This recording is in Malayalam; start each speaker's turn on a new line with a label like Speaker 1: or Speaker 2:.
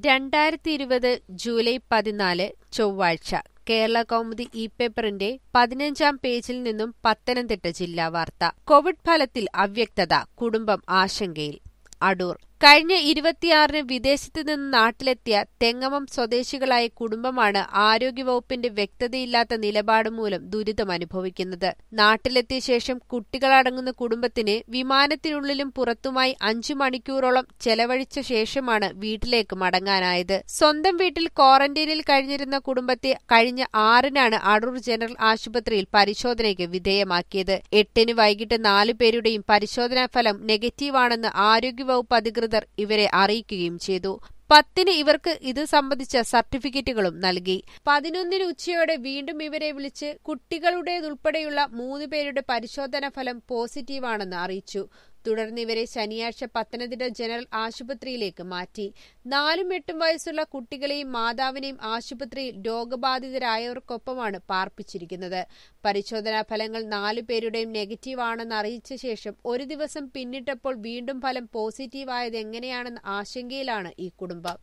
Speaker 1: രണ്ടായിരത്തി ഇരുപത് ജൂലൈ പതിനാല് ചൊവ്വാഴ്ച കേരള കൗമുദി ഇ പേപ്പറിന്റെ പതിനഞ്ചാം പേജിൽ നിന്നും പത്തനംതിട്ട ജില്ലാ വാർത്ത കോവിഡ് ഫലത്തിൽ അവ്യക്തത കുടുംബം ആശങ്കയിൽ അടൂർ കഴിഞ്ഞ ഇരുപത്തിയാറിന് വിദേശത്ത് നിന്ന് നാട്ടിലെത്തിയ തെങ്ങമം സ്വദേശികളായ കുടുംബമാണ് ആരോഗ്യവകുപ്പിന്റെ വ്യക്തതയില്ലാത്ത നിലപാട് മൂലം ദുരിതമനുഭവിക്കുന്നത് നാട്ടിലെത്തിയ ശേഷം കുട്ടികളടങ്ങുന്ന കുടുംബത്തിന് വിമാനത്തിനുള്ളിലും പുറത്തുമായി അഞ്ചു മണിക്കൂറോളം ചെലവഴിച്ച ശേഷമാണ് വീട്ടിലേക്ക് മടങ്ങാനായത് സ്വന്തം വീട്ടിൽ ക്വാറന്റൈനിൽ കഴിഞ്ഞിരുന്ന കുടുംബത്തെ കഴിഞ്ഞ ആറിനാണ് അടൂർ ജനറൽ ആശുപത്രിയിൽ പരിശോധനയ്ക്ക് വിധേയമാക്കിയത് എട്ടിന് വൈകിട്ട് നാലു പേരുടെയും പരിശോധനാ ഫലം നെഗറ്റീവാണെന്ന് ആരോഗ്യവകുപ്പ് അധികൃതർ ഇവരെ അറിയിക്കുകയും ചെയ്തു പത്തിന് ഇവർക്ക് ഇത് സംബന്ധിച്ച സർട്ടിഫിക്കറ്റുകളും നൽകി പതിനൊന്നിന് ഉച്ചയോടെ വീണ്ടും ഇവരെ വിളിച്ച് കുട്ടികളുടേതുൾപ്പെടെയുള്ള മൂന്ന് പേരുടെ പരിശോധനാ ഫലം പോസിറ്റീവാണെന്ന് അറിയിച്ചു തുടർന്ന് ഇവരെ ശനിയാഴ്ച പത്തനംതിട്ട ജനറൽ ആശുപത്രിയിലേക്ക് മാറ്റി നാലും എട്ടും വയസ്സുള്ള കുട്ടികളെയും മാതാവിനെയും ആശുപത്രിയിൽ രോഗബാധിതരായവർക്കൊപ്പമാണ് പാർപ്പിച്ചിരിക്കുന്നത് പരിശോധനാ ഫലങ്ങൾ നാലു പേരുടെയും നെഗറ്റീവ് ആണെന്ന് അറിയിച്ച ശേഷം ഒരു ദിവസം പിന്നിട്ടപ്പോൾ വീണ്ടും ഫലം പോസിറ്റീവായത് എങ്ങനെയാണെന്ന ആശങ്കയിലാണ് ഈ കുടുംബം